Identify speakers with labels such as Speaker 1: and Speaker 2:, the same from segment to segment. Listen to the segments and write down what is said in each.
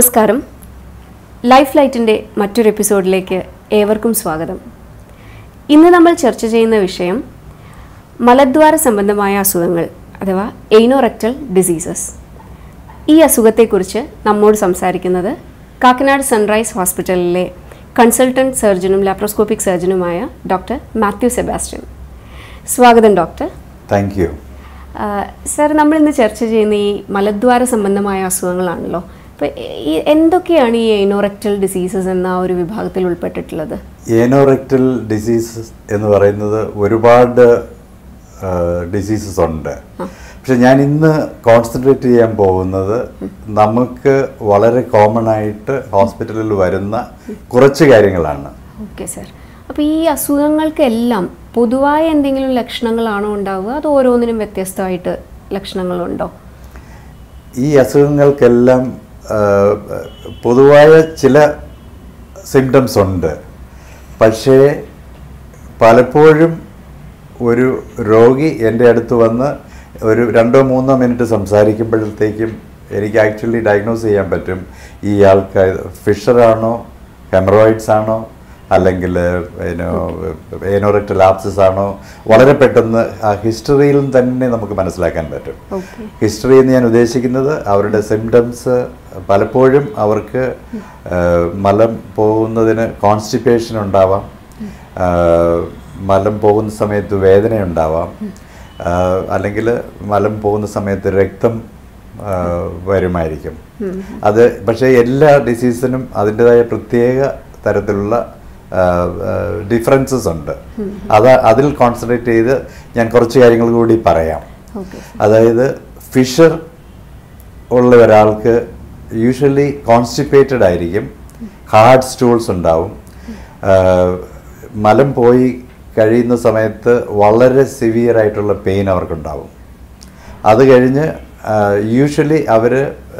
Speaker 1: നമസ്കാരം ലൈഫ് ലൈറ്റിൻ്റെ മറ്റൊരു എപ്പിസോഡിലേക്ക് ഏവർക്കും സ്വാഗതം ഇന്ന് നമ്മൾ ചർച്ച ചെയ്യുന്ന വിഷയം മലദ്വാര സംബന്ധമായ അസുഖങ്ങൾ അഥവാ എയ്നോറെക്ടൽ ഡിസീസസ് ഈ അസുഖത്തെക്കുറിച്ച് നമ്മോട് സംസാരിക്കുന്നത് കാക്കനാട് സൺറൈസ് ഹോസ്പിറ്റലിലെ കൺസൾട്ടൻറ്റ് സർജനും ലാപ്രോസ്കോപ്പിക് സർജനുമായ ഡോക്ടർ മാത്യു സെബാസ്റ്റ്യൻ സ്വാഗതം ഡോക്ടർ
Speaker 2: താങ്ക് യു
Speaker 1: സർ നമ്മൾ ഇന്ന് ചർച്ച ചെയ്യുന്ന ഈ മലദ്വാര സംബന്ധമായ അസുഖങ്ങളാണല്ലോ അപ്പോൾ ഈ എന്തൊക്കെയാണ് ഈ എയ്നോറെക്ടൽ ഡിസീസസ് എന്ന ആ ഒരു വിഭാഗത്തിൽ ഉൾപ്പെട്ടിട്ടുള്ളത്
Speaker 2: ഏനോറെക്ടൽ ഡിസീസസ് എന്ന് പറയുന്നത് ഒരുപാട് ഡിസീസസ് ഉണ്ട് പക്ഷെ ഞാൻ ഇന്ന് കോൺസെൻട്രേറ്റ് ചെയ്യാൻ പോകുന്നത് നമുക്ക് വളരെ കോമൺ ആയിട്ട് ഹോസ്പിറ്റലിൽ വരുന്ന കുറച്ച് കാര്യങ്ങളാണ്
Speaker 1: ഓക്കെ സർ അപ്പോൾ ഈ അസുഖങ്ങൾക്കെല്ലാം പൊതുവായ എന്തെങ്കിലും ലക്ഷണങ്ങളാണോ ഉണ്ടാവുക അത് ഓരോന്നിനും വ്യത്യസ്തമായിട്ട് ലക്ഷണങ്ങളുണ്ടോ
Speaker 2: ഈ അസുഖങ്ങൾക്കെല്ലാം ആ, പൊതുവായ ചില സിംറ്റംസ് ഉണ്ട് പക്ഷേ പലപ്പോഴും ഒരു രോഗി എൻ്റെ അടുത്ത് വന്ന് ഒരു രണ്ടോ മൂന്നോ മിനിറ്റ് സംസാരിക്കുമ്പോഴത്തേക്കും എനിക്ക് ആക്ച്വലി ഡയഗ്നോസ് ചെയ്യാൻ പറ്റും ഈ ആൾക്ക് ഫിഷറാണോ ഹെമറോയിഡ്സ് ആണോ അല്ലെങ്കിൽ ഏനോറക്ടൽ ആപ്സസ് ആണോ വളരെ പെട്ടെന്ന് ആ ഹിസ്റ്ററിയിൽ തന്നെ നമുക്ക് മനസ്സിലാക്കാൻ പറ്റും
Speaker 1: ഓക്കെ
Speaker 2: ഹിസ്റ്ററി എന്ന് ഞാൻ ഉദ്ദേശിക്കുന്നത് അവരുടെ സിംറ്റംസ് പലപ്പോഴും അവർക്ക് ആ, മലം പോകുന്നതിന് കോൺസ്റ്റിപ്പേഷൻ ഉണ്ടാവാം ആ, മലം പോകുന്ന സമയത്ത് വേദന ഉണ്ടാവാം അല്ലെങ്കിൽ മലം പോകുന്ന സമയത്ത് രക്തം ആ, വരുമായിരിക്കും അത് പക്ഷേ എല്ലാ ഡിസീസിനും അതിൻ്റെതായ പ്രത്യേക തരത്തിലുള്ള ഡിഫറൻസസ് ഉണ്ട് അത് അതിൽ കോൺസെൻട്രേറ്റ് ചെയ്ത് ഞാൻ കുറച്ച് കാര്യങ്ങൾ കൂടി പറയാം
Speaker 1: ഓക്കെ
Speaker 2: അതായത് ഫിഷർ ഉള്ള ഒരാൾക്ക് യൂഷ്വലി കോൺസ്റ്റിപ്പേറ്റഡ് ആയിരിക്കും ഹാർഡ് സ്റ്റൂൾസ് ഉണ്ടാവും ആഹ് മലം പോയി കഴിയുന്ന സമയത്ത് വളരെ സിവിയർ ആയിട്ടുള്ള പെയിൻ അവർക്കുണ്ടാവും അത് കഴിഞ്ഞ് യൂഷ്വലി അവർ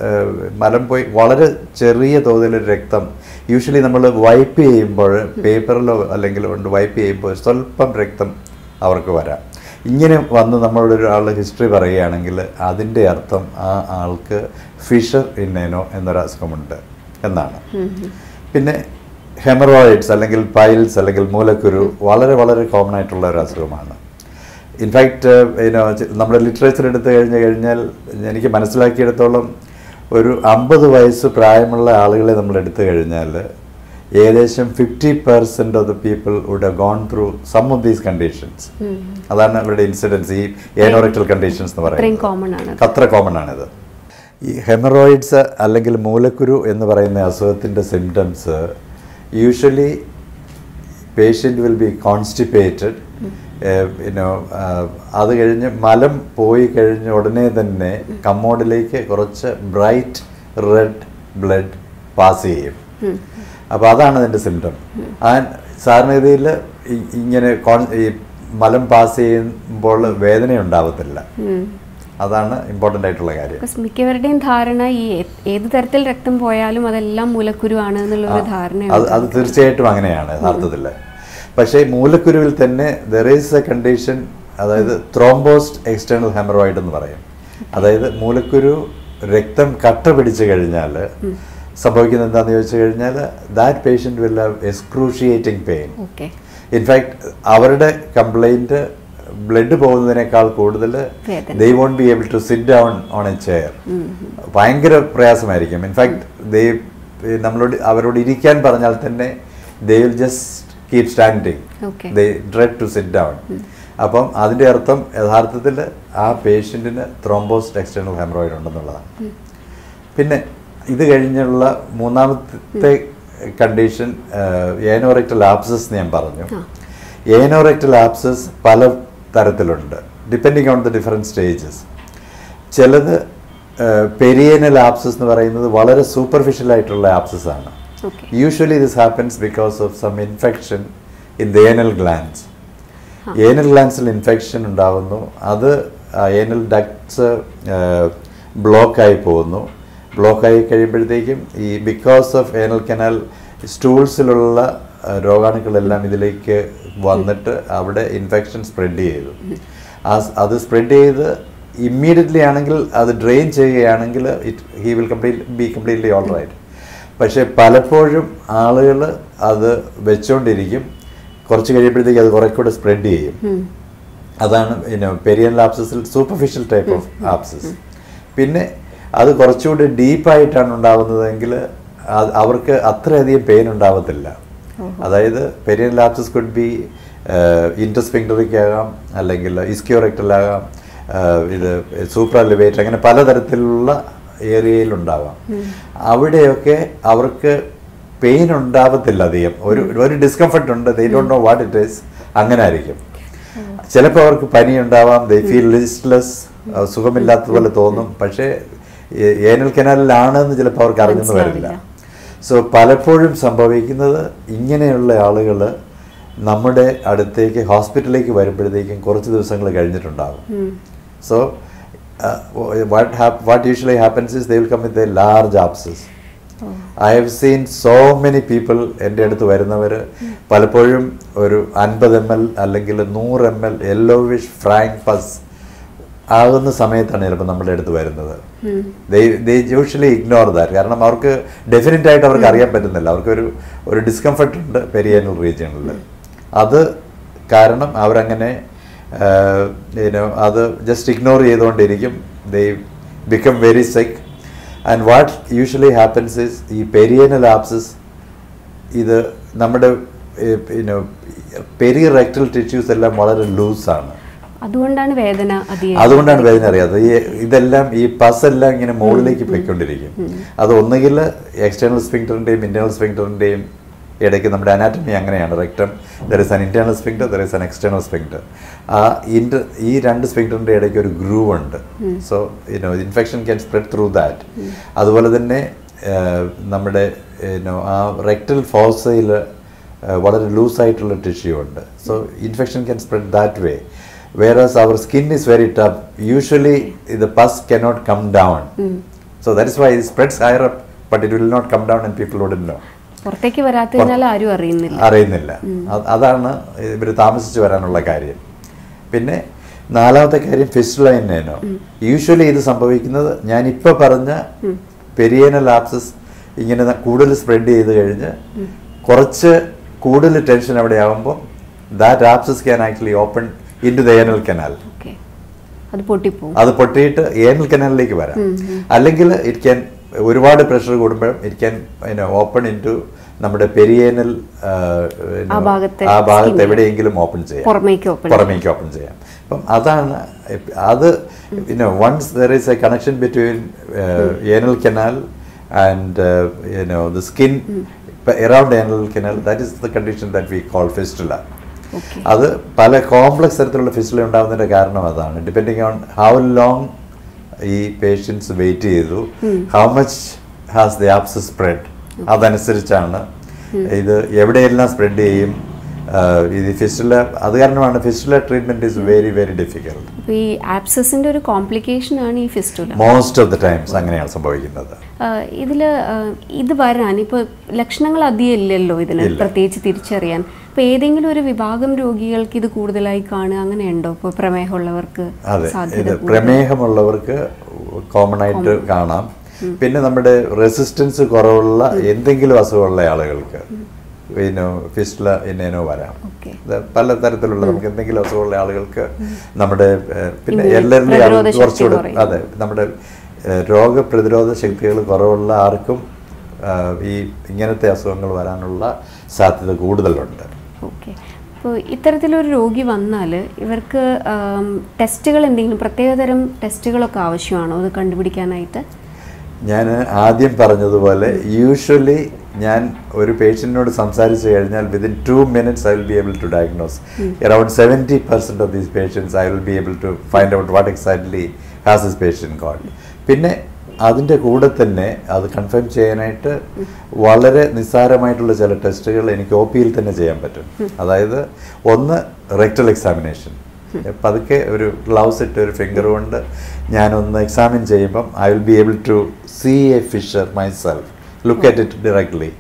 Speaker 2: മലം പോയി വളരെ ചെറിയ തോതിൽ രക്തം യൂഷ്വലി നമ്മൾ വൈപ്പ് ചെയ്യുമ്പോൾ പേപ്പറിലോ അല്ലെങ്കിൽ കൊണ്ട് വൈപ്പ് ചെയ്യുമ്പോൾ സ്വല്പം രക്തം അവർക്ക് വരാം ഇങ്ങനെ വന്ന് നമ്മളോട് ഒരാൾ ഹിസ്റ്ററി പറയുകയാണെങ്കിൽ അതിൻ്റെ അർത്ഥം ആ ആൾക്ക് ഫിഷർ ഇന്നേനോ എന്നൊരു അസുഖമുണ്ട് എന്നാണ് പിന്നെ ഹെമറോയിഡ്സ് അല്ലെങ്കിൽ പൈൽസ് അല്ലെങ്കിൽ മൂലക്കുരു വളരെ വളരെ കോമൺ ആയിട്ടുള്ള ഒരു അസുഖമാണ് ഇൻഫാക്റ്റ് ഇനോ നമ്മുടെ ലിറ്ററേച്ചർ എടുത്തു കഴിഞ്ഞ് കഴിഞ്ഞാൽ എനിക്ക് മനസ്സിലാക്കിയെടുത്തോളം ഒരു അമ്പത് വയസ്സ് പ്രായമുള്ള ആളുകളെ നമ്മൾ എടുത്തു കഴിഞ്ഞാൽ ഏകദേശം fifty percent of the people would have gone through some of these conditions അതാണ് അവരുടെ ഇൻസിഡൻസ് ഈ ഏനോറക്ടൽ കണ്ടീഷൻസ് എന്ന്
Speaker 1: അത്രയും
Speaker 2: പറയുന്നത്
Speaker 1: കോമൺ ആണ്
Speaker 2: അത്ര കോമൺ ആണിത് ഈ ഹെമറോയിഡ്സ് അല്ലെങ്കിൽ മൂലക്കുരു എന്ന് പറയുന്ന അസുഖത്തിൻ്റെ symptoms usually patient will be constipated പിന്നെ അത് കഴിഞ്ഞ് മലം പോയി കഴിഞ്ഞ ഉടനെ തന്നെ കമ്മോഡിലേക്ക് കുറച്ച് ബ്രൈറ്റ് റെഡ് ബ്ലഡ് പാസ് ചെയ്യും അപ്പോൾ അതാണ് അതിൻ്റെ സിംറ്റം ആ സാധാരണഗതിയിൽ ഇങ്ങനെ കോൺ ഈ മലം പാസ് ചെയ്യുമ്പോൾ വേദന ഉണ്ടാവത്തില്ല അതാണ് ഇമ്പോർട്ടൻ്റ് ആയിട്ടുള്ള കാര്യം
Speaker 1: ബിക്കോസ് മിക്കവരുടെയും ധാരണ ഈ ഏ- ഏത് തരത്തിൽ രക്തം പോയാലും അതെല്ലാം മൂലക്കുരുവാണ് എന്നുള്ളൊരു ധാരണ
Speaker 2: അത് അത് തീർച്ചയായിട്ടും അങ്ങനെയാണ് യഥാർത്ഥത്തിൽ പക്ഷേ ഈ മൂലക്കുരുവിൽ തന്നെ ദർ ഈസ് എ കണ്ടീഷൻ അതായത് ത്രോംബോസ്റ്റ് എക്സ്റ്റേണൽ ഹെമറോയിഡ് എന്ന് പറയും അതായത് മൂലക്കുരു രക്തം കട്ട പിടിച്ചു കഴിഞ്ഞാൽ സംഭവിക്കുന്നത് എന്താണെന്ന് ചോദിച്ചു കഴിഞ്ഞാൽ that patient will have excruciating pain
Speaker 1: okay
Speaker 2: in fact അവരുടെ കംപ്ലൈൻറ്റ് ബ്ലഡ് പോകുന്നതിനേക്കാൾ കൂടുതൽ
Speaker 1: വേദന.
Speaker 2: They won't be able to sit down on a chair ഭയങ്കര പ്രയാസമായിരിക്കും ഇൻഫാക്ട് ദേ നമ്മളോട് അവരോട് ഇരിക്കാൻ പറഞ്ഞാൽ തന്നെ they will just keep standing
Speaker 1: okay
Speaker 2: they dread to sit down അപ്പം അതിൻ്റെ അർത്ഥം യഥാർത്ഥത്തിൽ ആ പേഷ്യൻറ്റിന് ത്രോംബോസ്റ്റ് എക്സ്റ്റേണൽ ഹെമറോയിഡ് ഉണ്ടെന്നുള്ളതാണ് പിന്നെ ഇത് കഴിഞ്ഞുള്ള മൂന്നാമത്തെ കണ്ടീഷൻ ഏനോറക്ടൽ ആപ്സസ് ഞാൻ പറഞ്ഞു ഏനോറക്ടൽ ആപ്സസ് പല തരത്തിലുണ്ട് depending on the different stages ചിലത് പെരിയനൽ ആപ്സസ് എന്ന് പറയുന്നത് വളരെ സൂപ്പർഫിഷ്യൽ ആയിട്ടുള്ള ആപ്സസ് ആണ്
Speaker 1: okay
Speaker 2: usually this happens because of some infection in the anal glands anal ഗ്ലാൻസിൽ ഇൻഫെക്ഷൻ ഉണ്ടാവുന്നു അത് ഏനൽ ഡക്ട്സ് ബ്ലോക്കായി പോകുന്നു ബ്ലോക്കായി കഴിയുമ്പോഴത്തേക്കും ഈ ബിക്കോസ് ഓഫ് ഏനൽ കനാൽ സ്റ്റൂൾസിലുള്ള രോഗാണുക്കളെല്ലാം ഇതിലേക്ക് വന്നിട്ട് അവിടെ ഇൻഫെക്ഷൻ സ്പ്രെഡ് ചെയ്തു ആ സ് അത് സ്പ്രെഡ് ചെയ്ത് ഇമ്മീഡിയറ്റ്ലി ആണെങ്കിൽ അത് ഡ്രെയിൻ ചെയ്യുകയാണെങ്കിൽ it he will complete be completely all right പക്ഷെ പലപ്പോഴും ആളുകൾ അത് വെച്ചുകൊണ്ടിരിക്കും കുറച്ച് കഴിയുമ്പോഴത്തേക്ക് അത് കുറെ കൂടെ സ്പ്രെഡ് ചെയ്യും
Speaker 1: ഉം.
Speaker 2: അതാണ് പിന്നെ പെരിയൻ ലാപ്സസിൽ സൂപ്പർഫിഷ്യൽ ടൈപ്പ് ഓഫ് ആപ്സസ് പിന്നെ അത് കുറച്ചുകൂടി ഡീപ്പായിട്ടാണ് ഉണ്ടാവുന്നതെങ്കിൽ അത് അവർക്ക് അത്രയധികം പെയിൻ ഉണ്ടാവത്തില്ല അതായത് perianal abscess could be intersphincteric ആകാം അല്ലെങ്കിൽ ഇസ്ക്യോറെക്ടലാകാം ഇത് സൂപ്രാലിവേറ്റ് അങ്ങനെ പലതരത്തിലുള്ള ഏരിയയിലുണ്ടാവാം അവിടെയൊക്കെ അവർക്ക് പെയിൻ ഉണ്ടാവത്തില്ല അധികം ഒരു ഒരു ഡിസ്കംഫർട്ട് ഉണ്ട് they don't know what it is അങ്ങനെ ആയിരിക്കും ചിലപ്പോൾ അവർക്ക് പനി ഉണ്ടാവാം ദേ ഫീൽ ലിസ്റ്റ്ലെസ് സുഖമില്ലാത്തതുപോലെ തോന്നും പക്ഷേ ഏ- ഏനൽ കനാലിലാണെന്ന് ചിലപ്പോൾ അവർക്ക് അറിഞ്ഞെന്ന് വരില്ല സോ പലപ്പോഴും സംഭവിക്കുന്നത് ഇങ്ങനെയുള്ള ആളുകൾ നമ്മുടെ അടുത്തേക്ക് ഹോസ്പിറ്റലിലേക്ക് വരുമ്പോഴത്തേക്കും കുറച്ച് ദിവസങ്ങൾ കഴിഞ്ഞിട്ടുണ്ടാകും so what what usually happens is they will come with a large abscess I have seen so many people എൻ്റെ അടുത്ത് വരുന്നവർ പലപ്പോഴും ഒരു അൻപത് എം എൽ അല്ലെങ്കിൽ നൂറ് M L yellowish frank pus ആകുന്ന സമയത്താണ് ചിലപ്പോൾ നമ്മുടെ അടുത്ത് വരുന്നത് ദേ യൂഷ്വലി ഇഗ്നോർ ദാറ്റ് കാരണം അവർക്ക് ഡെഫിനറ്റ് ആയിട്ട് അവർക്ക് അറിയാൻ പറ്റുന്നില്ല അവർക്കൊരു ഒരു ഡിസ്കംഫർട്ട് ഉണ്ട് പെരിയാനൽ റീജിയണിൽ അത് കാരണം അവരങ്ങനെ ആഹ്, you know, അത് ജസ്റ്റ് ഇഗ്നോർ ചെയ്തുകൊണ്ടിരിക്കും they become very sick and what usually happens is ഈ പെരിയനൽ ആപ്സസ് ഇത് നമ്മുടെ പിന്നെ പെരി റെക്ടൽ ടിഷ്യൂസ് എല്ലാം വളരെ ലൂസാണ്
Speaker 1: അതുകൊണ്ടാണ് വേദന അധികം
Speaker 2: അതുകൊണ്ടാണ് വേദന അറിയാത്തത് ഈ ഇതെല്ലാം ഈ പസ് എല്ലാം ഇങ്ങനെ മുകളിലേക്ക് പോയിക്കൊണ്ടിരിക്കും അത് ഒന്നുകിൽ എക്സ്റ്റേണൽ സ്പിങ്ടറിൻ്റെയും ഇന്റേണൽ സ്പിങ്ടറിൻ്റെയും ഇടയ്ക്ക് നമ്മുടെ അനാറ്റമി അങ്ങനെയാണ് rectum there is an internal sphincter there is an external sphincter ആ ഇന്റർ ഈ രണ്ട് സ്പിങ്ടറിൻ്റെ ഇടയ്ക്ക് ഒരു ഗ്രൂവ് ഉണ്ട് so you know infection can spread through that അതുപോലെ തന്നെ ആ, നമ്മുടെ യുനോ ആ റെക്ടൽ ഫോസയിൽ വളരെ ലൂസായിട്ടുള്ള ടിഷ്യൂ ഉണ്ട് so infection can spread that way whereas our skin is very tough usually the pus cannot come down so that is why it spreads higher up but it will not come down and people wouldn't know
Speaker 1: പുറത്തേക്ക് വരാത്തതിനാൽ ആരും അറിയുന്നില്ല
Speaker 2: അറിയുന്നില്ല അത് അതാണ് ഇവർ താമസിച്ച് വരാനുള്ള കാര്യം പിന്നെ നാലാമത്തെ കാര്യം ഫിസ്റ്റുലൈനോ യൂഷ്വലി ഇത് സംഭവിക്കുന്നത് ഞാൻ ഇപ്പോൾ പറഞ്ഞ പെരിയനൽ ആപ്സസ് ഇങ്ങനെ ന- കൂടുതൽ സ്പ്രെഡ് ചെയ്ത് കഴിഞ്ഞ് കുറച്ച് കൂടുതൽ ടെൻഷൻ അവിടെ ആകുമ്പോൾ that abscess can actually open in to the anal canal
Speaker 1: okay അത് പൊട്ടിപ്പോവും
Speaker 2: അത് പൊട്ടിയിട്ട് ഏനൽ കനാലിലേക്ക് വരാം അല്ലെങ്കിൽ ഇറ്റ് ക്യാൻ ഒരുപാട് പ്രഷർ കൂടുമ്പോഴും it can open in to നമ്മുടെ പെരിയേനൽ
Speaker 1: ആ ഭാഗത്തെ
Speaker 2: ആ ഭാഗത്ത്
Speaker 1: skin.
Speaker 2: എവിടെയെങ്കിലും ഓപ്പൺ ചെയ്യാം
Speaker 1: പുറമേക്ക് open
Speaker 2: പുറമേക്ക് ഓപ്പൺ ചെയ്യാം അപ്പം അതാണ് ഇപ്പ- അത് പിന്നെ once there is a connection between anal canal and you know the skin around anal canal that is the condition that we call fistula
Speaker 1: okay
Speaker 2: അത് പല കോംപ്ലക്സ് തരത്തിലുള്ള ഫിസ്റ്റുല ഉണ്ടാകുന്നതിന്റെ കാരണം അതാണ് ഡിപ്പെൻഡിങ് ഓൺ ഹൗ ലോങ് ഈ പേഷ്യൻസ് വെയിറ്റ് ചെയ്തു how much has the abscess spread അതനുസരിച്ചാണ് ഇത് എവിടെയെല്ലാം സ്പ്രെഡ് ചെയ്യും ആഹ് ഇത് ഫിസ്റ്റുല അത് കാരണമാണ് fistula treatment is very very difficult
Speaker 1: അപ്പോൾ ഈ ആപ്സസിന്റെ ഒരു കോംപ്ലിക്കേഷൻ ആണ് ഈ fistula
Speaker 2: most of the times അങ്ങനെയാണ് സംഭവിക്കുന്നത്
Speaker 1: ഇതിൽ ഇത് വരാൻ ഇപ്പോൾ ലക്ഷണങ്ങൾ അധികം ഇല്ലല്ലോ ഇതിന്
Speaker 2: ഇല്ല.
Speaker 1: പ്രത്യേകിച്ച് തിരിച്ചറിയാൻ അപ്പോൾ ഏതെങ്കിലും ഒരു വിഭാഗം രോഗികൾക്ക് ഇത് കൂടുതലായി കാണുക അങ്ങനെയുണ്ടോ ഇപ്പോൾ പ്രമേഹമുള്ളവർക്ക്
Speaker 2: അതെ
Speaker 1: സാധ്യത
Speaker 2: ഇത്
Speaker 1: കൂടുതൽ?
Speaker 2: പ്രമേഹമുള്ളവർക്ക് കോമൺ ആയിട്ട് കാണാം പിന്നെ നമ്മുടെ റെസിസ്റ്റൻസ് കുറവുള്ള എന്തെങ്കിലും അസുഖമുള്ള ആളുകൾക്ക് പിന്നെ ഫിസ്റ്റുല ഇന്നേനോ വരാം
Speaker 1: ഓക്കെ
Speaker 2: ഇത് പല തരത്തിലുള്ള നമുക്ക് എന്തെങ്കിലും അസുഖമുള്ള ആളുകൾക്ക് നമ്മുടെ ഏഹ്, പിന്നെ
Speaker 1: Immune-
Speaker 2: എല്ലാവരിലും
Speaker 1: പ്രതിരോധ ശക്തി
Speaker 2: കുറച്ചുകൂടെ
Speaker 1: കുറയും.
Speaker 2: അതെ നമ്മുടെ ഏഹ്, രോഗപ്രതിരോധ ശക്തികൾ കുറവുള്ള ആർക്കും ആഹ്, ഈ ഇങ്ങനത്തെ അസുഖങ്ങൾ വരാനുള്ള സാധ്യത കൂടുതലുണ്ട്
Speaker 1: ഓക്കെ അപ്പോൾ ഇത്തരത്തിലൊരു രോഗി വന്നാൽ ഇവർക്ക് ആം, ടെസ്റ്റുകൾ എന്തെങ്കിലും പ്രത്യേകതരം ടെസ്റ്റുകളൊക്കെ ആവശ്യമാണോ അത് കണ്ടുപിടിക്കാനായിട്ട്
Speaker 2: ഞാൻ ആദ്യം പറഞ്ഞതുപോലെ യൂഷ്വലി ഞാൻ ഒരു പേഷ്യൻറ്റിനോട് സംസാരിച്ചു കഴിഞ്ഞാൽ within two minutes I will be able to diagnose around seventy percent of these patients I will be able to find out what exactly has this patient got പിന്നെ അതിൻ്റെ കൂടെ തന്നെ അത് കൺഫേം ചെയ്യാനായിട്ട് വളരെ നിസ്സാരമായിട്ടുള്ള ചില ടെസ്റ്റുകൾ എനിക്ക് ഒ പിയിൽ തന്നെ ചെയ്യാൻ പറ്റും അതായത് ഒന്ന് റെക്ടൽ എക്സാമിനേഷൻ പതുക്കെ ഒരു ഗ്ലൗസ് ഇട്ട് ഒരു ഫിംഗർ കൊണ്ട് ഞാനൊന്ന് എക്സാമിൻ ചെയ്യുമ്പം I will be able to see a fissure myself look at it directly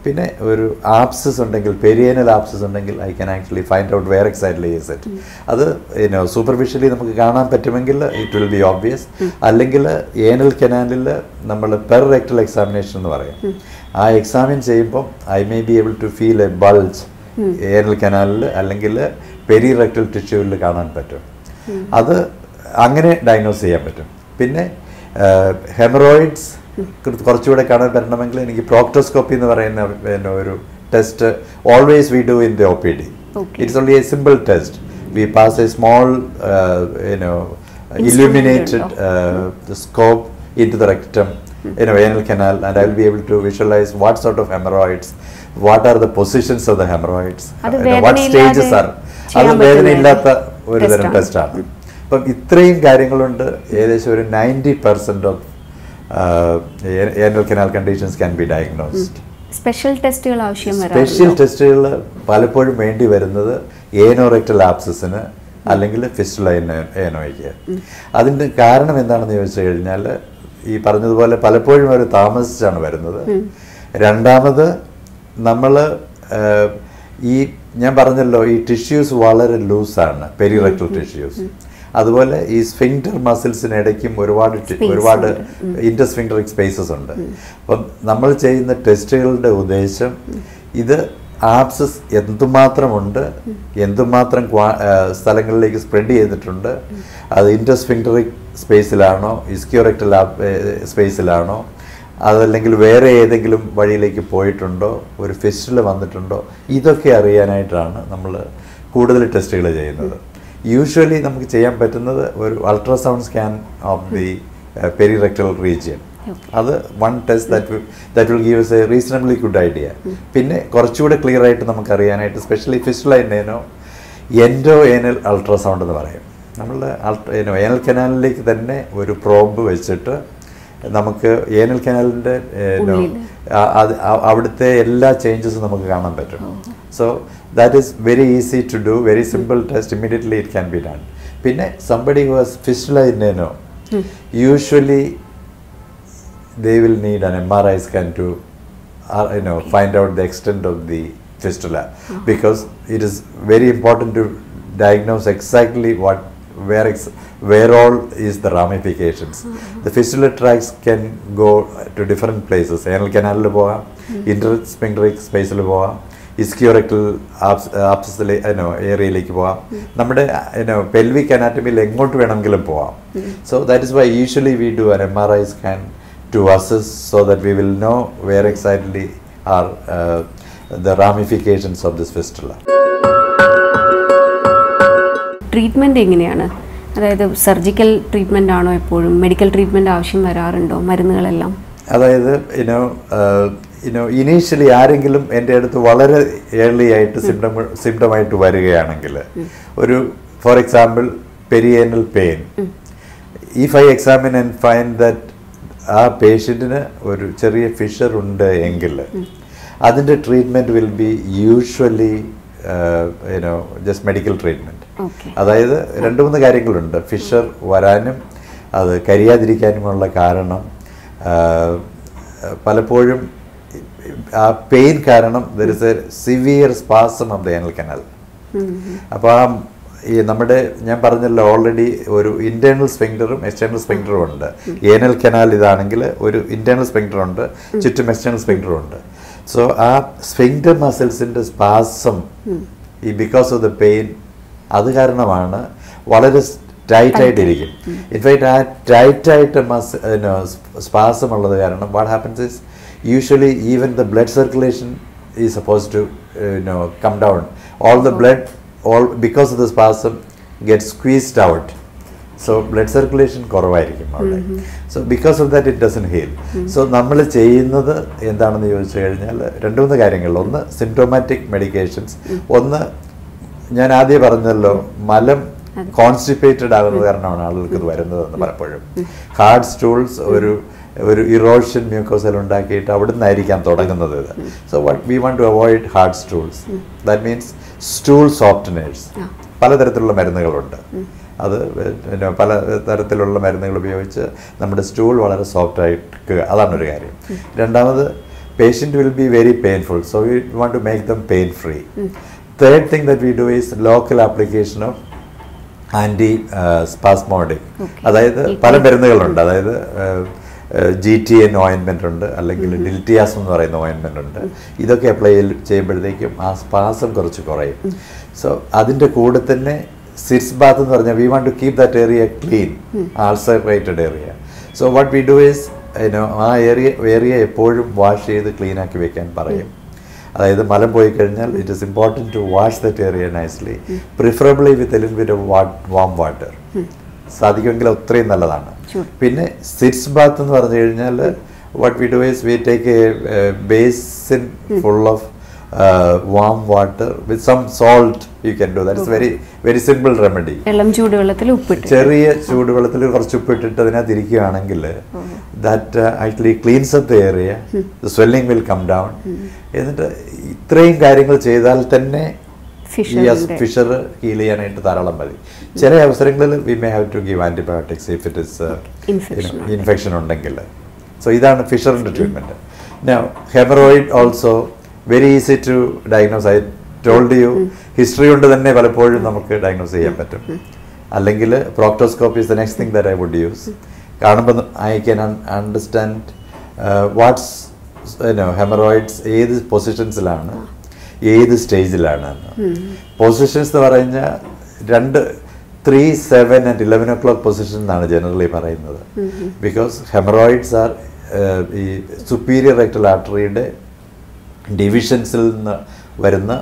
Speaker 2: പിന്നെ ഒരു ആപ്സസ് ഉണ്ടെങ്കിൽ പെരിയനൽ ആപ്സസ് ഉണ്ടെങ്കിൽ I can actually find out where exactly is it അത് യുനോ സൂപ്പർഫിഷ്യലി നമുക്ക് കാണാൻ പറ്റുമെങ്കിൽ ഇറ്റ് വിൽ ബി ഓബ്വിയസ് അല്ലെങ്കിൽ anal കനാലിൽ നമ്മൾ പെർ റെക്ടൽ എക്സാമിനേഷൻ എന്ന് പറയും ആ എക്സാമിൻ ചെയ്യുമ്പോൾ I may be able to feel a bulge anal കനാലിൽ അല്ലെങ്കിൽ പെരി റെക്ടൽ ടിഷ്യൂവിൽ കാണാൻ പറ്റും അത് അങ്ങനെ ഡയഗ്നോസ് ചെയ്യാൻ പറ്റും പിന്നെ ഹെമറോയിഡ്സ് കുറച്ചുകൂടെ കാണാൻ പറ്റണമെങ്കിൽ എനിക്ക് പ്രോക്ടോസ്കോപ്പി എന്ന് പറയുന്ന പിന്നെ ഒരു test always we do in the O P D
Speaker 1: Okay.
Speaker 2: It's only a simple test we pass a small you know
Speaker 1: Instrument
Speaker 2: illuminated uh, the scope into the rectum in a anal canal and I will be able to visualize what sort of hemorrhoids, what are the positions of the hemorrhoids,
Speaker 1: അത്
Speaker 2: you know, what
Speaker 1: വേദനയില്ലാതെ
Speaker 2: stages are.
Speaker 1: ചെയ്യാൻ
Speaker 2: അത് വേദനയില്ലാത്ത
Speaker 1: പറ്റുന്ന
Speaker 2: ഒരു തരം
Speaker 1: test ആണ്.
Speaker 2: ടെസ്റ്റാണ് അപ്പം ഇത്രയും കാര്യങ്ങളുണ്ട് ഏകദേശം ഒരു ninety percent of anal canal conditions can be diagnosed
Speaker 1: special ടെസ്റ്റുകൾ ആവശ്യം
Speaker 2: സ്പെഷ്യൽ
Speaker 1: വരാറുണ്ടോ
Speaker 2: ടെസ്റ്റുകൾ പലപ്പോഴും വേണ്ടി വരുന്നത് ഏനോറെക്ടൽ ആപ്സസിന് അല്ലെങ്കിൽ ഫിസ്റ്റുല ഏനോയ്ക്ക് അതിൻ്റെ കാരണം എന്താണെന്ന് ചോദിച്ചു കഴിഞ്ഞാൽ ഈ പറഞ്ഞതുപോലെ പലപ്പോഴും അവർ താമസിച്ചാണ് വരുന്നത് രണ്ടാമത് നമ്മൾ ഈ ഞാൻ പറഞ്ഞല്ലോ ഈ ടിഷ്യൂസ് വളരെ ലൂസാണ് പെരിറക്ടൽ ടിഷ്യൂസ് അതുപോലെ ഈ സ്ഫിങ്ക്ടർ മസിൽസിനിടയ്ക്കും ഒരുപാട് ടി-
Speaker 1: Space
Speaker 2: ഒരുപാട്
Speaker 1: ഉണ്ട്.
Speaker 2: ഇന്റർസ്ഫിങ്ക്ടറിക് സ്പേസസ് ഉണ്ട് അപ്പം നമ്മൾ ചെയ്യുന്ന ടെസ്റ്റുകളുടെ ഉദ്ദേശം ഇത് ആപ്സസ് എന്തുമാത്രമുണ്ട് എന്തുമാത്രം ക്വാ- ആ, സ്ഥലങ്ങളിലേക്ക് സ്പ്രെഡ് ചെയ്തിട്ടുണ്ട് അത് ഇന്റർസ്ഫിങ്ക്ടറിക് സ്പേസിലാണോ ഇസ്ക്യോറക്ടൽ സ്പേസിലാണോ അതല്ലെങ്കിൽ വേറെ ഏതെങ്കിലും വഴിയിലേക്ക് പോയിട്ടുണ്ടോ ഒരു ഫിസ്റ്റിൽ വന്നിട്ടുണ്ടോ ഇതൊക്കെ അറിയാനായിട്ടാണ് നമ്മൾ കൂടുതൽ ടെസ്റ്റുകൾ ചെയ്യുന്നത് യൂഷ്വലി നമുക്ക് ചെയ്യാൻ പറ്റുന്നത് ഒരു ultrasound scan of the perirectal region അത് one test that that will give a reasonably good idea പിന്നെ കുറച്ചുകൂടെ ക്ലിയർ ആയിട്ട് നമുക്ക് അറിയാനായിട്ട് specially fistula in ano endoanal ultrasound എന്ന് പറയും നമ്മളുടെ അൾട്രോ ഏനൽ കനാലിലേക്ക് തന്നെ ഒരു പ്രോബ് വെച്ചിട്ട് നമുക്ക് ഏനൽ കനാലിൻ്റെ
Speaker 1: ഉള്ളില്.
Speaker 2: അത് അ- അവിടുത്തെ എല്ലാ ചേഞ്ചസും നമുക്ക് കാണാൻ പറ്റും so that is very easy to do very simple test immediately it can be done പിന്നെ somebody who has fistula in ano usually they will need an MRI scan to, uh, you know, find out the extent of the fistula because it is very important to diagnose exactly what where ex- where all is the ramifications. The fistula tracts can go to different places. Anal canal പോവാം ഇന്റർസ്പിങ്ക്ടറിക് സ്പേസിൽ പോവാം ഇസ്ക്യോറക്ടൽ ആപ്സിലെ ഏരിയയിലേക്ക് പോവാം നമ്മുടെ pelvic അനാറ്റമിയിൽ എങ്ങോട്ട് വേണമെങ്കിലും പോവാം so that is why usually we do an M R I scan to assess so that we will know where exactly are uh, the ramifications of this fistula.
Speaker 1: Treatment എങ്ങനെയാണ് അതായത് സർജിക്കൽ ട്രീറ്റ്മെന്റ് ആണോ എപ്പോഴും medical treatment ആവശ്യം വരാറുണ്ടോ മരുന്നുകളെല്ലാം
Speaker 2: അതായത് ഇനോ ഇനോ initially ആരെങ്കിലും എൻ്റെ അടുത്ത് വളരെ ഏർലി ആയിട്ട് സിംറ്റം സിംറ്റമായിട്ട് വരികയാണെങ്കിൽ ഒരു for example perianal pain if I examine and find that ആ പേഷ്യൻറ്റിന് ഒരു ചെറിയ ഫിഷർ ഉണ്ട് എങ്കിൽ അതിൻ്റെ treatment will be usually you know just medical treatment
Speaker 1: okay
Speaker 2: അതായത് രണ്ട് മൂന്ന് കാര്യങ്ങളുണ്ട് ഫിഷർ വരാനും അത് കരിയാതിരിക്കാനുമുള്ള കാരണം ആ, പലപ്പോഴും ആ പെയിൻ കാരണം there is a severe spasm of the anal canal അപ്പോൾ ആ ഈ നമ്മുടെ ഞാൻ പറഞ്ഞല്ലോ ഓൾറെഡി ഒരു ഇന്റേണൽ സ്പെങ്ടറും എക്സ്റ്റേണൽ സ്പെങ്ടറും ഉണ്ട് ഏനൽ കനാൽ ഇതാണെങ്കിൽ ഒരു ഇന്റേണൽ സ്പെങ്ടർ ഉണ്ട് ചുറ്റും എക്സ്റ്റേണൽ സ്പെങ്ടറും ഉണ്ട് സോ ആ സ്പെങ്ടർ മസിൽസിന്റെ സ്പാസം ഈ ബിക്കോസ് ഓഫ് ദ പെയിൻ അത് കാരണമാണ് വളരെ ടൈറ്റ് ആയിട്ടിരിക്കും ഇൻഫാക്ട് ആ ടൈറ്റ് ആയിട്ട് മസ് സ്പാസം ഉള്ളത് കാരണം what happens is usually even the blood circulation ഈ suppose to no come down all the blood all because of the spasm get squeezed out so blood circulation കുറവായിരിക്കും അവിടെ so because of that it doesn't heal so നമ്മൾ ചെയ്യുന്നത് എന്താണെന്ന് ചോദിച്ചു കഴിഞ്ഞാൽ രണ്ട് മൂന്ന് കാര്യങ്ങൾ ഒന്ന് സിംറ്റോമാറ്റിക് മെഡിക്കേഷൻസ് ഒന്ന് ഞാൻ ആദ്യം പറഞ്ഞല്ലോ മലം കോൺസ്റ്റിപ്പേറ്റഡ് ആകുന്നത് കാരണമാണ് ആളുകൾക്ക് ഇത് വരുന്നതെന്ന് പലപ്പോഴും ഹാർഡ് സ്റ്റൂൾസ് ഒരു ഒരു ഇറോഷൻ മ്യൂക്കോസൽ ഉണ്ടാക്കിയിട്ട് അവിടെ നിന്നായിരിക്കാം തുടങ്ങുന്നത് ഇത് so what we want to avoid hard stools that means stool softeners പലതരത്തിലുള്ള മരുന്നുകളുണ്ട് അത് പിന്നെ പല തരത്തിലുള്ള മരുന്നുകൾ ഉപയോഗിച്ച് നമ്മുടെ സ്റ്റൂൾ വളരെ സോഫ്റ്റ് ആയിട്ട് അതാണ് ഒരു കാര്യം രണ്ടാമത് patient will be very painful. So we want to make them pain free. Third thing that we do is local application of antispasmodic അതായത് പല മരുന്നുകളുണ്ട് അതായത് ജി ടി എൻ ഓയിൻമെൻ്റ് ഉണ്ട് അല്ലെങ്കിൽ ഡിൽറ്റിയാസ് എന്ന് പറയുന്ന ഓയിൻമെൻ്റ് ഉണ്ട് ഇതൊക്കെ അപ്ലൈ ചെയ്യുമ്പോഴത്തേക്കും ആ സ്പാസം കുറച്ച് കുറയും സോ അതിൻ്റെ കൂടെ തന്നെ സിറ്റ്സ് ബാത്ത് എന്ന് പറഞ്ഞാൽ we want to keep that area clean ulcerated area so what we do is ആ ഏരിയ ഏരിയ എപ്പോഴും വാഷ് ചെയ്ത് ക്ലീൻ ആക്കി വെക്കാൻ പറയും അതായത് മലം പോയി കഴിഞ്ഞാൽ it is important to wash that area nicely preferably with എലിൻ വിത്ത് വാം വാട്ടർ സാധിക്കുമെങ്കിൽ ഒത്രയും നല്ലതാണ്
Speaker 1: Sure.
Speaker 2: പിന്നെ സിറ്റ്സ് ബാത്ത് എന്ന് പറഞ്ഞു കഴിഞ്ഞാൽ what we do is we take a basin full of warm water with some salt you can do that is very very simple remedy
Speaker 1: ഇളം ചൂടുവെള്ളത്തിൽ ഉപ്പിട്ട്
Speaker 2: ചെറിയ ചൂടുവെള്ളത്തിൽ കുറച്ച് ഉപ്പിട്ടിട്ട് അതിനകത്ത് ഇരിക്കുകയാണെങ്കിൽ that actually cleans up the area the swelling will come down എന്നിട്ട് ഇത്രയും കാര്യങ്ങൾ ചെയ്താൽ തന്നെ ഈ
Speaker 1: ഫിഷറിന്റെ
Speaker 2: ഫിഷർ ഹീൽ ചെയ്യാനായിട്ട് ധാരാളം മതി ചില അവസരങ്ങളിൽ we may have to give antibiotics if it is
Speaker 1: Infection
Speaker 2: infection ഉണ്ടെങ്കിൽ സോ ഇതാണ് ഫിഷറിൻ്റെ treatment haemorrhoid also very easy to diagnose I told you history കൊണ്ട് തന്നെ പലപ്പോഴും നമുക്ക് ഡയഗ്നോസ് ചെയ്യാൻ പറ്റും അല്ലെങ്കിൽ proctoscope is the next thing that I would use കാണുമ്പോൾ I can understand what's haemorrhoids ഏത് പൊസിഷൻസിലാണ് ഏത് സ്റ്റേജിലാണ് പൊസിഷൻസ് എന്ന് പറഞ്ഞാൽ രണ്ട് three seven and eleven o'clock position എന്നാണ് ജനറലി പറയുന്നത് ബിക്കോസ് ഹെമറോയിഡ്സ് ആർ ഈ സുപ്പീരിയർ റെക്ടൽ ആർട്ടറിയുടെ ഡിവിഷൻസിൽ നിന്ന് വരുന്ന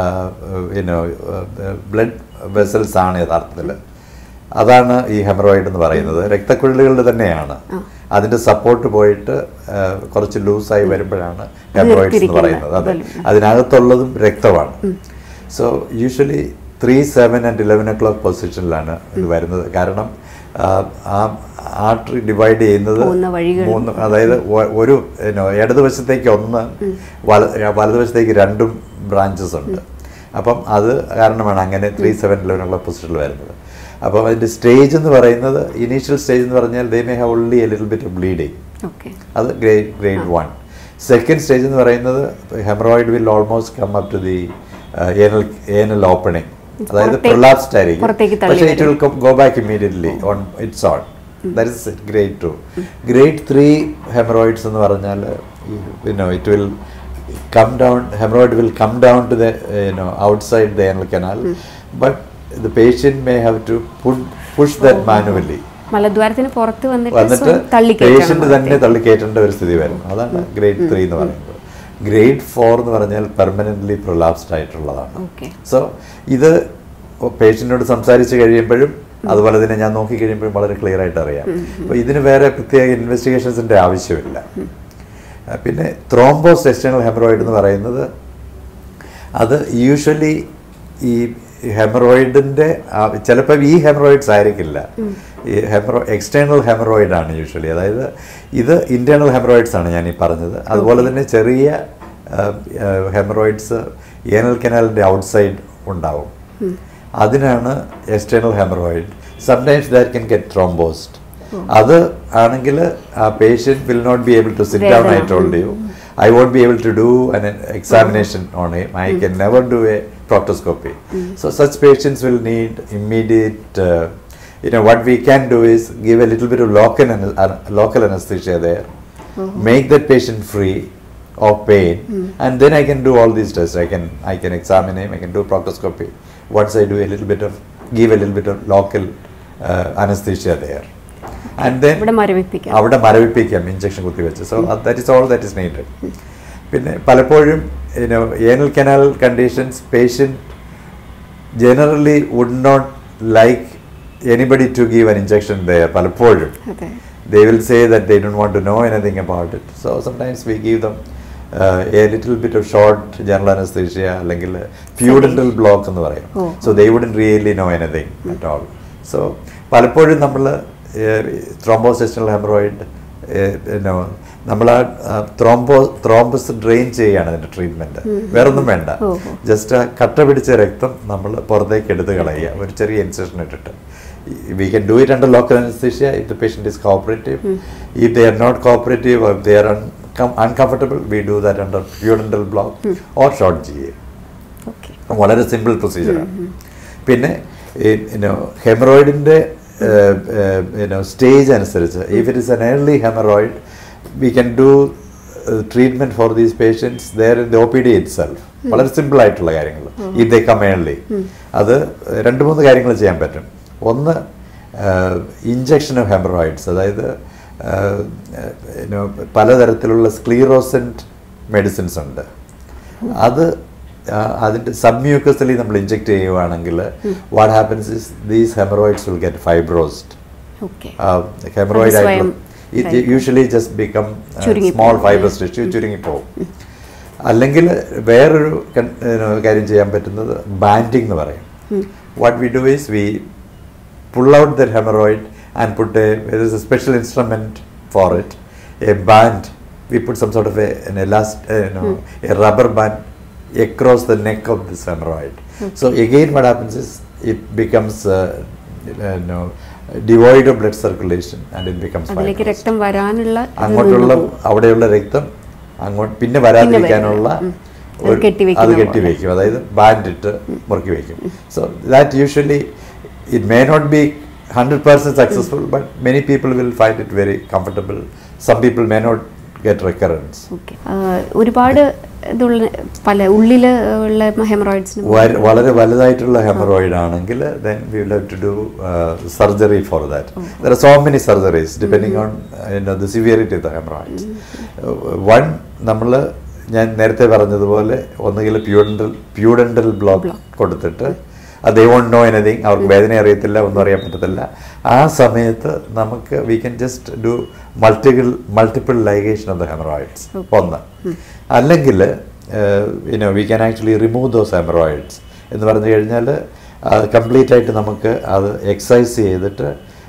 Speaker 2: യുനോ ബ്ലഡ് വെസൽസ് ആണ് യഥാർത്ഥത്തിൽ അതാണ് ഈ ഹെമറോയിഡ് എന്ന് പറയുന്നത് രക്തക്കുഴലുകളുടെ തന്നെയാണ് അതിന്റെ സപ്പോർട്ട് പോയിട്ട് ആ, കുറച്ച് ലൂസായി വരുമ്പോഴാണ് ഹെമറോയിഡ്സ് എന്ന് പറയുന്നത് അതെ അതിനകത്തുള്ളതും രക്തമാണ് so usually three seven and eleven o'clock പൊസിഷനിലാണ് ഇത് വരുന്നത് കാരണം ആ, ആ ആർട്ടറി ഡിവൈഡ് ചെയ്യുന്നത്
Speaker 1: പോകുന്ന വഴികൾ.
Speaker 2: മൂന്ന് അതായത് ഒ- ഒരു you know, ഇടതുവശത്തേക്ക് ഒന്ന് വല വലതുവശത്തേക്ക് രണ്ടും ബ്രാഞ്ചസ് ഉണ്ട് അപ്പം അത് കാരണമാണ് അങ്ങനെ ത്രീ സെവൻ ഇലവനുള്ള പൊസിഷനിൽ വരുന്നത് അപ്പം അതിൻ്റെ സ്റ്റേജ് എന്ന് പറയുന്നത് ഇനീഷ്യൽ സ്റ്റേജ് എന്ന് പറഞ്ഞാൽ they may have only a little bit of bleeding
Speaker 1: okay
Speaker 2: അത് grade grade one second stage എന്ന് പറയുന്നത് haemorrhoid will almost come up to the anal anal opening അതായത്
Speaker 1: പുറത്തേക്ക്
Speaker 2: പ്രൊലാപ്സ്ഡ് ആയിരിക്കും
Speaker 1: പുറത്തേക്ക് തള്ളി
Speaker 2: പക്ഷേ it will go back immediately on it's on that is grade two grade three haemorrhoids എന്ന് പറഞ്ഞാൽ you know it will come down haemorrhoid will come down to the you know outside the anal canal but the patient may have to push that manually
Speaker 1: മലദ്വാരത്തിന് പുറത്ത് വന്നിട്ട്
Speaker 2: വന്നിട്ട്
Speaker 1: സ്വയം തള്ളിക്കയറ്റണം
Speaker 2: patient തന്നെ തള്ളിക്കയറ്റേണ്ട ഒരു സ്ഥിതി വരും അതാണ് ഗ്രേഡ് ത്രീ എന്ന് പറയുന്നത് ഗ്രേഡ് ഫോർ എന്ന് പറഞ്ഞാൽ പെർമനന്റ്ലി പ്രൊലാപ്സ്ഡ് ആയിട്ടുള്ളതാണ്
Speaker 1: ഓക്കെ
Speaker 2: സോ ഇത് പേഷ്യന്റിനോട് സംസാരിച്ച് കഴിയുമ്പോഴും അതുപോലെ തന്നെ ഞാൻ നോക്കി കഴിയുമ്പോഴും വളരെ ക്ലിയർ ആയിട്ട് അറിയാം അപ്പോൾ ഇതിന് വേറെ പ്രത്യേക ഇൻവെസ്റ്റിഗേഷൻസിന്റെ ആവശ്യമില്ല ആ, പിന്നെ ത്രോംബോസ് എക്സ്റ്റേണൽ ഹെമറോയിഡ് എന്ന് പറയുന്നത് അത് യൂഷ്വലി ഈ ഹെമറോയിഡിന്റെ ചിലപ്പോൾ ഈ ഹെമറോയിഡ്സ് ആയിരിക്കില്ല ഈ ഹെമറോ എക്സ്റ്റേണൽ ഹെമറോയിഡ് ആണ് യൂഷ്വലി അതായത് ഇത് ഇന്റേണൽ ഹെമറോയിഡ്സ് ആണ് ഞാൻ ഈ പറഞ്ഞത് അതുപോലെ തന്നെ ചെറിയ ഹെമറോയിഡ്സ് ഏനൽ കനാലിന്റെ ഔട്ട്സൈഡ് ഉണ്ടാവും അതിനാണ് external haemorrhoid sometimes that can get thrombosed അത് ആണെങ്കിൽ ആ patient will not be able to sit down I
Speaker 1: വേദന.
Speaker 2: Told you I won't be able to do an examination on him. I can never do a proctoscopy. So such patients will need immediate. Uh, you know what we can do is give a little bit of local ane- uh, local anesthesia there, make that patient free of pain, and then I can do all these tests. I can I can examine him. I can do proctoscopy. Once I do a little bit of give a little bit of local uh, anesthesia there, and then
Speaker 1: ഇവിടെ മരവിപ്പിക്കാം
Speaker 2: അവിടെ മരവിപ്പിക്കാം injection കുത്തിവെച്ച് so that is all that is needed പിന്നെ പലപ്പോഴും anal canal conditions patient generally would not like anybody to give an injection there പലപ്പോഴും
Speaker 1: അതെ
Speaker 2: they will say that they don't want to know anything about it. So sometimes we give them uh, a little bit of short general anesthesia അല്ലെങ്കിൽ ഫ്യൂഡൻറ്റൽ block എന്ന് പറയും
Speaker 1: oh.
Speaker 2: So they wouldn't really know anything at all so പലപ്പോഴും നമ്മൾ ത്രോംബോസിസ്റ്റൽ haemorrhoid നമ്മൾ ആ thrombo thrombus drain ചെയ്യുകയാണ് അതിൻ്റെ treatment വേറൊന്നും വേണ്ട
Speaker 1: ഓഹോ.
Speaker 2: ജസ്റ്റ് ആ കട്ട പിടിച്ച രക്തം നമ്മൾ പുറത്തേക്ക് എടുത്ത് കളയുക ഒരു ചെറിയ ഇൻസെഷൻ ഇട്ടിട്ട് we can do it under local anesthesia if the patient is cooperative if they are not cooperative or if they are com- uncomfortable, we do that under pudendal block or short GA.
Speaker 1: Okay
Speaker 2: വളരെ simple പ്രൊസീജിയറാണ് പിന്നെ ഹെമറോയിഡിൻ്റെ stage അനുസരിച്ച് if it is an early haemorrhoid we can do treatment for these patients there in the O P D itself വളരെ സിമ്പിൾ ആയിട്ടുള്ള കാര്യങ്ങൾ ഇത് ദേ കം ഏർലി അത് രണ്ട് മൂന്ന് കാര്യങ്ങൾ ചെയ്യാൻ പറ്റും ഒന്ന് ഇഞ്ചക്ഷൻ ഓഫ് ഹെമറോയിഡ്സ് അതായത് ആഹ്, you know, പലതരത്തിലുള്ള സ്ക്ലീറോസെൻറ്റ് മെഡിസിൻസ് ഉണ്ട് അത് ആ, അതിൻ്റെ സബ്മ്യൂക്കസലി നമ്മൾ ഇഞ്ചെക്ട് ചെയ്യുവാണെങ്കിൽ what happens is these haemorrhoids will get fibrosed
Speaker 1: okay
Speaker 2: haemorrhoid
Speaker 1: അത്
Speaker 2: ആയിട്ടുള്ള
Speaker 1: സ്വയം
Speaker 2: ഇത് യൂഷ്വലി ജസ്റ്റ് ബിക്കം
Speaker 1: ചുരുങ്ങി
Speaker 2: സ്മോൾ
Speaker 1: പോകും.
Speaker 2: ഫൈബ്രസ് ടിഷ്യൂ ചുരുങ്ങിപ്പോവും അല്ലെങ്കിൽ വേറൊരു കൺ- you know, കാര്യം ചെയ്യാൻ പറ്റുന്നത് ബാൻഡിങ് എന്ന് പറയും what we do is we pull out the hemorrhoid and put a there is a special instrument for it a band we put some sort of a, an elast uh, you know a rubber band across the neck of this hemorrhoid so again what happens is it becomes uh, you know devoid of blood circulation and it becomes
Speaker 1: അതിലേക്ക്
Speaker 2: fibrous.
Speaker 1: രക്തം വരാനുള്ള ഇത്
Speaker 2: അങ്ങോട്ടുള്ള
Speaker 1: നിന്ന് പോകും.
Speaker 2: അവിടെയുള്ള രക്തം അങ്ങോട്ട് പിന്നെ വരാതിരിക്കാനുള്ള
Speaker 1: ഉം. അത്
Speaker 2: ഒരു-
Speaker 1: കെട്ടിവെക്കുന്ന
Speaker 2: അത്
Speaker 1: പോലെ.
Speaker 2: കെട്ടിവെക്കും അതായത് ബാൻഡ് ഇട്ട് മുറുക്കി വെക്കും so that usually it may not be hundred percent successful but many people will find it very comfortable some people may not get recurrence
Speaker 1: okay ഒരുപാട് ഇതുള്ള പല ഉള്ളിൽ ഉള്ള ഹെമറോയിഡ്സിന്
Speaker 2: വളരെ വലുതായിട്ടുള്ള ഹെമറോയിഡ് ആണെങ്കിൽ then we will have to do surgery for that there are so many surgeries depending on the severity of the haemorrhoids one നമ്മൾ ഞാൻ നേരത്തെ പറഞ്ഞതുപോലെ ഒന്നുകിൽ പ്യൂഡൻ്റൽ പ്യൂഡൻ്റൽ ബ്ലോക്ക് കൊടുത്തിട്ട് ദേ വോണ്ട് നോ എനിത്തിങ് അവർക്ക് വേദന അറിയത്തില്ല ഒന്നും അറിയാൻ പറ്റത്തില്ല ആ സമയത്ത് നമുക്ക് we can just do multiple multiple ligation of the haemorrhoids ഒന്ന് അല്ലെങ്കിൽ you know we can actually remove those haemorrhoids എന്ന് പറഞ്ഞു കഴിഞ്ഞാൽ കംപ്ലീറ്റ് ആയിട്ട് നമുക്ക് അത് എക്സസൈസ് ചെയ്തിട്ട്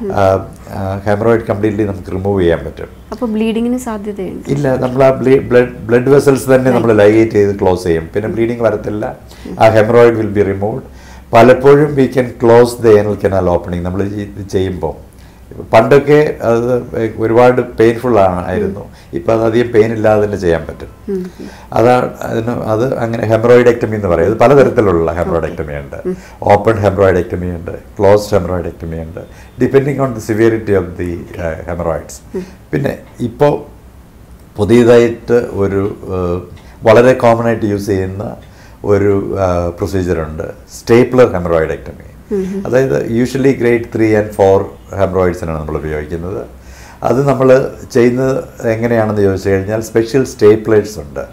Speaker 2: ഹെമറോയിഡ് കംപ്ലീറ്റ്ലി നമുക്ക് റിമൂവ് ചെയ്യാൻ പറ്റും
Speaker 1: അപ്പോൾ ബ്ലീഡിങ്ങിന് സാധ്യതയുണ്ട്
Speaker 2: ഇല്ല നമ്മൾ ആ ബ്ലഡ് ബ്ലഡ് വെസൽസ് തന്നെ നമ്മൾ ലൈഗേറ്റ് ചെയ്ത് ക്ലോസ് ചെയ്യും പിന്നെ ബ്ലീഡിങ് വരത്തില്ല ആ ഹെമറോയിഡ് വിൽ ബി റിമൂവ്ഡ് പലപ്പോഴും we can close the anal canal opening നമ്മൾ ഇത് ചെയ്യുമ്പോൾ പണ്ടൊക്കെ അത് ഒരുപാട് പെയിൻഫുൾ ആണ് ആയിരുന്നു ഇപ്പം അത് അധികം പെയിൻ ഇല്ലാതെ തന്നെ ചെയ്യാൻ പറ്റും അതാണ് അതിന് അത് അങ്ങനെ ഹെമറോയിഡെക്ടമി എന്ന് പറയും അത് പലതരത്തിലുള്ള ഹെമറോയിഡെക്ടമി ഉണ്ട് ഓപ്പൺ ഹെമറോയിഡെക്ടമി ഉണ്ട് ക്ലോസ്ഡ് ഹെമറോയിഡെക്ടമി ഉണ്ട് depending on the severity of the haemorrhoids പിന്നെ ഇപ്പോൾ പുതിയതായിട്ട് ഒരു ഏഹ്, വളരെ കോമൺ ആയിട്ട് യൂസ് ചെയ്യുന്ന ഒരു പ്രൊസീജിയറുണ്ട് സ്റ്റേപ്ലർ ഹെമറോയിഡെക്ടമി അതായത് usually grade three and four ഹെമറോയിഡ്സിനാണ് നമ്മൾ ഉപയോഗിക്കുന്നത് അത് നമ്മൾ ചെയ്യുന്നത് എങ്ങനെയാണെന്ന് ചോദിച്ചു കഴിഞ്ഞാൽ സ്പെഷ്യൽ സ്റ്റേപ്ലേഴ്സ് ഉണ്ട്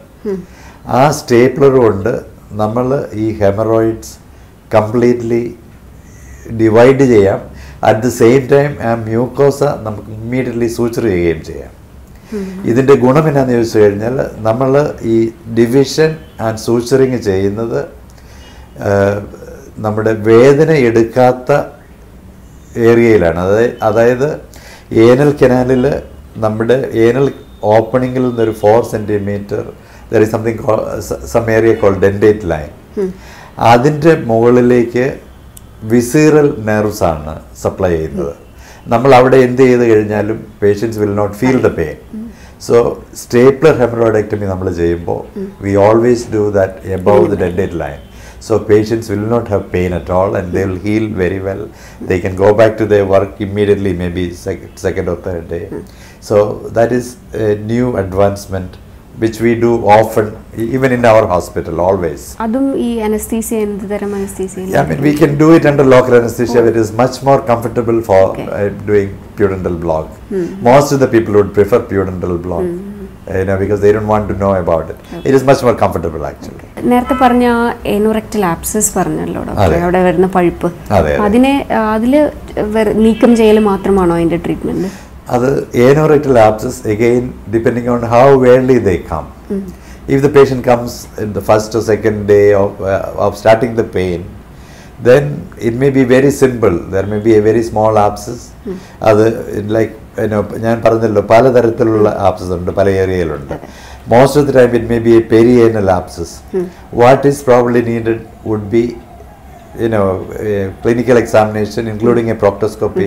Speaker 2: ആ സ്റ്റേപ്ലർ കൊണ്ട് നമ്മൾ ഈ ഹെമറോയിഡ്സ് കംപ്ലീറ്റ്ലി ഡിവൈഡ് ചെയ്യാം അറ്റ് ദ സെയിം ടൈം ആ മ്യൂക്കോസ നമുക്ക് ഇമ്മീഡിയറ്റ്ലി സൂച്ചർ ചെയ്യുകയും ചെയ്യാം ഇതിൻ്റെ ഗുണം എന്നാന്ന് ചോദിച്ചു കഴിഞ്ഞാൽ നമ്മൾ ഈ ഡിവിഷൻ ആൻഡ് സൂച്ചറിങ് ചെയ്യുന്നത് ആ, നമ്മുടെ വേദന എടുക്കാത്ത ഏരിയയിലാണ് അതായത് അതായത് ഏനൽ കനാലിൽ നമ്മുടെ ഏനൽ ഓപ്പണിങ്ങിൽ നിന്നൊരു four centimetre there is something some area call dentate line അതിൻ്റെ മുകളിലേക്ക് വിസീറൽ നെർവ്സ് ആണ് സപ്ലൈ ചെയ്യുന്നത് നമ്മൾ അവിടെ എന്ത് ചെയ്ത് കഴിഞ്ഞാലും patients will not feel the pain so stapler haemorrhoidectomy നമ്മൾ ചെയ്യുമ്പോൾ we always do that above the dentate line So patients will not have pain at all and they will heal very well. They can go back to their work immediately, maybe sec- second or third day. So that is a new advancement which we do often, e- even in our hospital, always.
Speaker 1: അതും ഈ anaesthesia എന്ത് തരം anaesthesia
Speaker 2: I mean, we can do it under local anesthesia. It is much more comfortable for
Speaker 1: Okay.
Speaker 2: uh, doing pudendal block. Most of the people would prefer pudendal block, you know, because they don't want to know about it. It is much more comfortable, actually.
Speaker 1: നേരത്തെ പറഞ്ഞ എനോറക്റ്റൽ abscess പറഞ്ഞല്ലോ doctor
Speaker 2: അതെ.
Speaker 1: അവിടെ വരുന്ന പഴുപ്പ്
Speaker 2: അതെ, അതെ.
Speaker 1: അതിനെ അതിൽ നീക്കം ചെയ്യൽ മാത്രമാണോ അതിന്റെ ട്രീറ്റ്മെന്റ്
Speaker 2: അത് anorectal abscess again depending on how early they come. If the patient comes in the first or second day of, uh, of starting the pain, then it may be very simple. There may be a very small abscess. അത് like ഞാൻ പറഞ്ഞല്ലോ പലതരത്തിലുള്ള abscess ഉണ്ട് പല ഏരിയയിലുണ്ട് most of the time it may be a perianal abscess what is probably needed would be you know, a clinical examination, including a proctoscopy,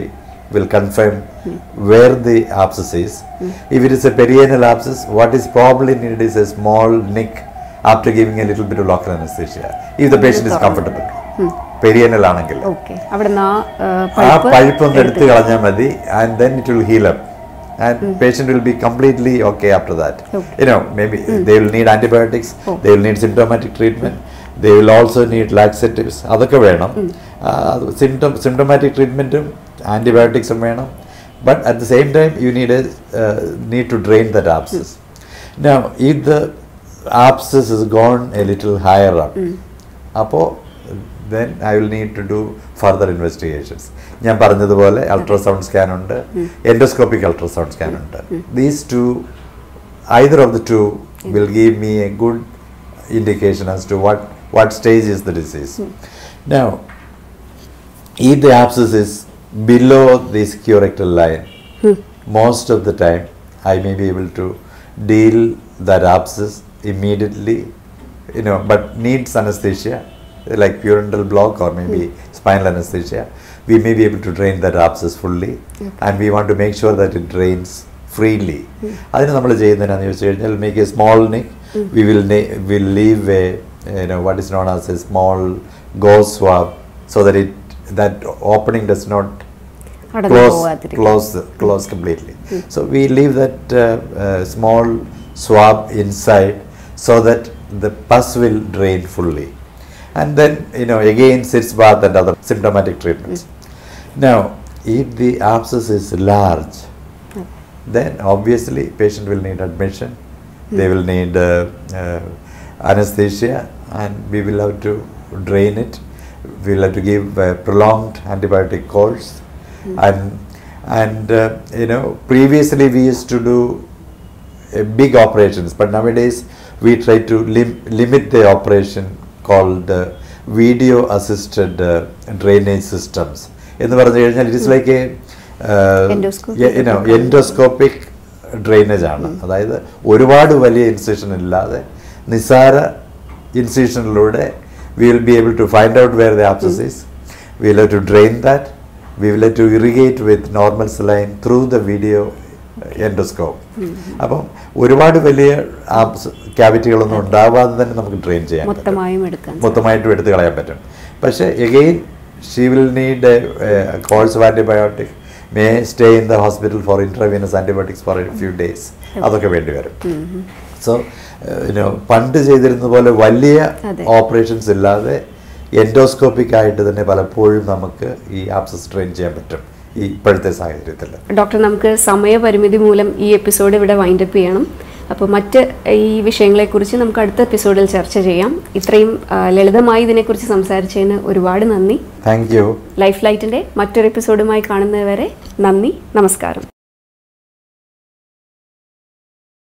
Speaker 2: will confirm where the abscess is. If it is a perianal abscess, what is probably needed is a small nick after giving a little bit of local anesthesia. If the patient is comfortable. Perianal ആണെങ്കിൽ
Speaker 1: okay അവിടെ നിന്ന്
Speaker 2: ആ പഴുപ്പ് ഒന്ന് എടുത്ത് കളഞ്ഞാൽ മതി and then it will heal up and patient will be completely okay after that you know may be they will need antibiotics they will need symptomatic treatment they will also need laxatives അതൊക്കെ വേണം symptom symptomatic ട്രീറ്റ്മെന്റും ആന്റിബയോട്ടിക്സും വേണം but at the same time you need need to drain that abscess Now, if the abscess has gone a little higher up, അപ്പോൾ then I will need to do further investigations. ഞാൻ പറഞ്ഞതുപോലെ ultrasound scan ഉണ്ട് endoscopic ultrasound scan ഉണ്ട് these two either of the two will give me a good indication as to what what stage is the disease. Now, if the abscess is below this curatal line, most of the time I may be able to deal that abscess immediately, you know, but needs anesthesia, like pudendal block or maybe spinal anesthesia. We may be able to drain that abscess fully, and we want to make sure that it drains freely. അതിന് നമ്മൾ ചെയ്യുന്നതിനാന്ന് ചോദിച്ചു കഴിഞ്ഞാൽ make a small nick we will will leave a you know what is known as a small gauze swab so that it that opening does not
Speaker 1: അടഞ്ഞു
Speaker 2: close
Speaker 1: പോവാതിരിക്കാൻ.
Speaker 2: close close completely so we leave that uh, uh, small swab inside so that the pus will drain fully and then you know again sits bath and other symptomatic treatments now if the abscess is large then obviously patient will need admission they will need uh, uh, anesthesia and we will have to drain it we will have to give a prolonged antibiotic course and and uh, you know previously we used to do uh, big operations but nowadays we try to lim- limit the operation called uh, video assisted uh, drainage systems എന്ന് പറഞ്ഞു കഴിഞ്ഞാൽ it is like
Speaker 1: Endoscopic
Speaker 2: a endoscopic drainage ആണ് അതായത് ഒരുപാട് വലിയ incision ഇല്ലാതെ നിസാര ഇൻസിഷനിലൂടെ we will be able to find out where the abscess is we will to drain that we will to irrigate with normal saline through the video endoscope അപ്പം ഒരുപാട് വലിയ ക്യാവിറ്റികളൊന്നും ഉണ്ടാവാതെ തന്നെ നമുക്ക് ഡ്രെയിൻ ചെയ്യാൻ പറ്റും
Speaker 1: മൊത്തമായും എടുക്കാൻ
Speaker 2: മൊത്തമായിട്ടും എടുത്ത് കളയാൻ പറ്റും പക്ഷേ again she will need course of antibiotic may stay in the hospital for intravenous antibiotics for a few days അതൊക്കെ വേണ്ടി വരും സോ യുനോ പണ്ട് ചെയ്തിരുന്ന പോലെ വലിയ
Speaker 1: അതെ.
Speaker 2: ഓപ്പറേഷൻസ് ഇല്ലാതെ എൻഡോസ്കോപ്പിക് ആയിട്ട് തന്നെ പലപ്പോഴും നമുക്ക് ഈ ആപ്സസ് ട്രെയിൻ ചെയ്യാൻ പറ്റും ഈ ഇപ്പോഴത്തെ സാഹചര്യത്തിൽ
Speaker 1: ഡോക്ടർ നമുക്ക് സമയപരിമിതി മൂലം ഈ എപ്പിസോഡ് ഇവിടെ വൈൻഡപ്പ് ചെയ്യണം അപ്പോൾ മറ്റ് ഈ വിഷയങ്ങളെക്കുറിച്ച് നമുക്ക് അടുത്ത എപ്പിസോഡിൽ ചർച്ച ചെയ്യാം ഇത്രയും ആ, ലളിതമായി ഇതിനെക്കുറിച്ച് സംസാരിച്ചതിന് ഒരുപാട് നന്ദി
Speaker 2: താങ്ക് യു
Speaker 1: ലൈഫ് ലൈറ്റിൻ്റെ മറ്റൊരു എപ്പിസോഡുമായി കാണുന്നതുവരെ നന്ദി നമസ്കാരം